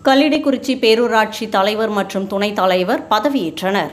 கல்லிடைக்குறிச்சி பேரூராட்சி தலைவர் மற்றும் துணைத் தலைவர் பதவியேற்றனர்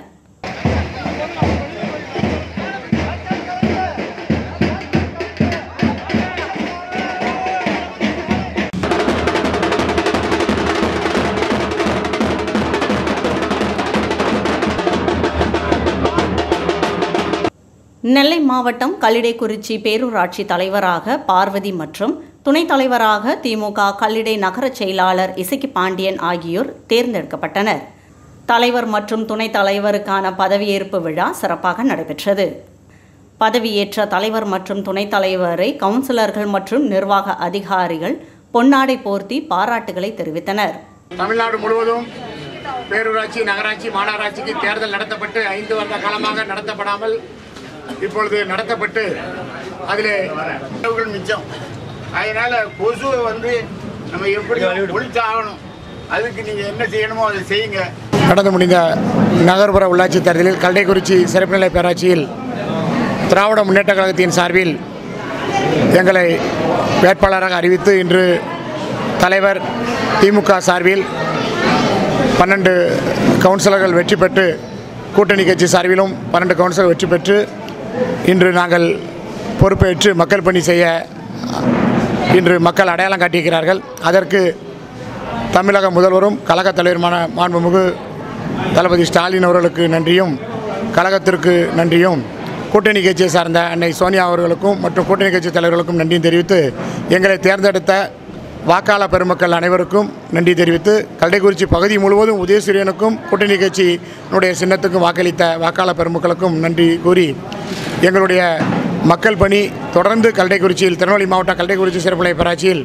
நெல்லை மாவட்டம் கல்லிடைக்குறிச்சி பேரூராட்சி தலைவராக பார்வதி மற்றும் துணைத் தலைவராக திமுக கல்லிடை நகர செயலாளர் இசக்கி பாண்டியன் ஆகியோர் தேர்ந்தெடுக்கப்பட்டனர் தலைவர் மற்றும் துணைத் தலைவருக்கான பதவியேற்பு விழா சிறப்பாக நடைபெற்றது பதவியேற்ற தலைவர் மற்றும் துணைத் தலைவரை கவுன்சிலர்கள் மற்றும் நிர்வாக அதிகாரிகள் பொன்னாடை போர்த்தி பாராட்டுகளை தெரிவித்தனர் தமிழ்நாடு முழுவதும் பேரூராட்சி நகராட்சி மாநகராட்சிக்கு தேர்தல் நடத்தப்பட்டு ஐந்து வருட காலமாக நடத்தப்படாமல் இப்பொழுது நடத்தப்பட்டு அதிலே உணவுகள் மிச்சம் அதனால கொசுவை வந்து நம்ம எப்படி ஒழிச்சாகணும் அதுக்கு நீங்க என்ன செய்யணுமோ அதை செய்யுங்க நடந்து முடிந்த நகர்ப்புற உள்ளாட்சி தேர்தலில் கல்டைக்குறிச்சி சிறப்பு நிலை பேராட்சியில் திராவிட முன்னேற்ற கழகத்தின் சார்பில் எங்களை வேட்பாளராக அறிவித்து இன்று தலைவர் திமுக சார்பில் பன்னெண்டு கவுன்சிலர்கள் வெற்றி பெற்று கூட்டணி கட்சி சார்பிலும் பன்னெண்டு கவுன்சிலர் வெற்றி பெற்று இன்று நாங்கள் பொறுப்பேற்று மக்கள் பணி செய்ய இன்று மக்கள் அடையாளம் காட்டியிருக்கிறார்கள் அதற்கு தமிழக முதல்வரும் கழகத் தலைவருமான மாண்புமிகு தளபதி ஸ்டாலின் அவர்களுக்கு நன்றியும் கழகத்திற்கு நன்றியும் கூட்டணி கட்சியை சார்ந்த அன்னை சோனியா அவர்களுக்கும் மற்றும் கூட்டணி கட்சி தலைவர்களுக்கும் நன்றியும் தெரிவித்து எங்களை தேர்ந்தெடுத்த வாக்காளர் பெருமக்கள் அனைவருக்கும் நன்றி தெரிவித்து கல்டைக்குறிச்சி பகுதி முழுவதும் உதயசூரியனுக்கும் கூட்டணி கட்சியினுடைய சின்னத்துக்கும் வாக்களித்த வாக்காளர் பெருமக்களுக்கும் நன்றி கூறி எங்களுடைய மக்கள் பணி தொடர்ந்து கல்டைக்குறிச்சியில் திருநெல்வேலி மாவட்டம் கல்டைக்குறிச்சி சிறப்புநிலை பேராட்சியில்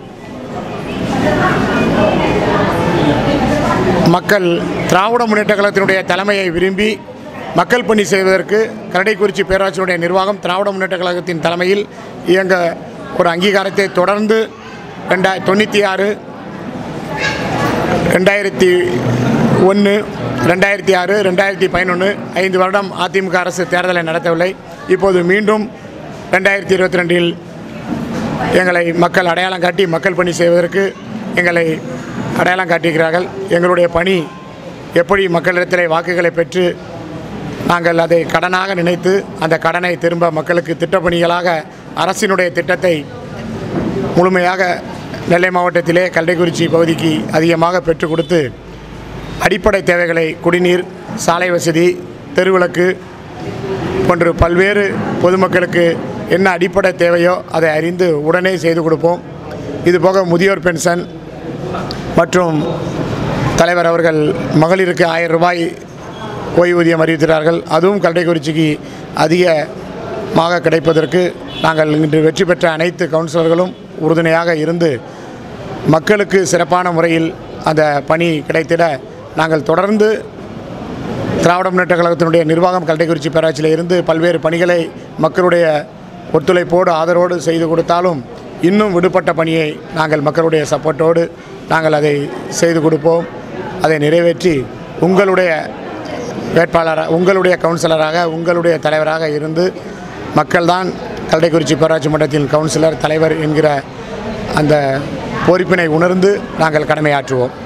மக்கள் திராவிட முன்னேற்ற கழகத்தினுடைய தலைமையை விரும்பி மக்கள் பணி செய்வதற்கு கரடைக்குறிச்சி பேராட்சியினுடைய நிர்வாகம் திராவிட முன்னேற்ற கழகத்தின் தலைமையில் இயங்க ஒரு அங்கீகாரத்தை தொடர்ந்து ரெண்டாய் தொண்ணூற்றி ஆறு ரெண்டாயிரத்தி ஒன்று ரெண்டாயிரத்தி ஆறு ரெண்டாயிரத்தி பதினொன்று ஐந்து வருடம் அதிமுக அரசு தேர்தலை நடத்தவில்லை இப்போது மீண்டும் ரெண்டாயிரத்தி இருபத்தி ரெண்டில் எங்களை மக்கள் அடையாளம் காட்டி மக்கள் பணி செய்வதற்கு எங்களை அடையாளம் காட்டுகிறார்கள் எங்களுடைய பணி எப்படி மக்களிடத்தில் வாக்குகளை பெற்று நாங்கள் அதை கடனாக நினைத்து அந்த கடனை திரும்ப மக்களுக்கு திட்டப்பணிகளாக அரசினுடைய திட்டத்தை முழுமையாக நெல்லை மாவட்டத்திலே கல்டைக்குறிச்சி பகுதிக்கு அதிகமாக பெற்றுக் கொடுத்து அடிப்படை தேவைகளை குடிநீர் சாலை வசதி தெருவிளக்கு போன்று பல்வேறு பொதுமக்களுக்கு என்ன அடிப்படை தேவையோ அதை அறிந்து உடனே செய்து கொடுப்போம் இதுபோக முதியோர் பென்ஷன் மற்றும் தலைவர் அவர்கள் மகளிருக்கு ஆயிரம் ரூபாய் ஓய்வூதியம் அறிவித்திருக்கிறார்கள் அதுவும் கல்டைக்குறிச்சிக்கு அதிகமாக கிடைப்பதற்கு நாங்கள் இன்று வெற்றி பெற்ற அனைத்து கவுன்சிலர்களும் உறுதுணையாக இருந்து மக்களுக்கு சிறப்பான முறையில் அந்த பணி கிடைத்திட நாங்கள் தொடர்ந்து திராவிட முன்னேற்ற கழகத்தினுடைய நிர்வாகம் கல்டைக்குறிச்சி பேராட்சியில் இருந்து பல்வேறு பணிகளை மக்களுடைய ஒத்துழைப்போடு ஆதரவோடு செய்து கொடுத்தாலும் இன்னும் விடுபட்ட பணியை நாங்கள் மக்களுடைய சப்போர்ட்டோடு நாங்கள் அதை செய்து கொடுப்போம் அதை நிறைவேற்றி உங்களுடைய வேட்பாளராக உங்களுடைய கவுன்சிலராக உங்களுடைய தலைவராக இருந்து மக்கள்தான் கல்டைக்குறிச்சி பேராட்சி மன்றத்தின் கவுன்சிலர் தலைவர் என்கிற அந்த பொறுப்பினை உணர்ந்து நாங்கள் கடமையாற்றுவோம்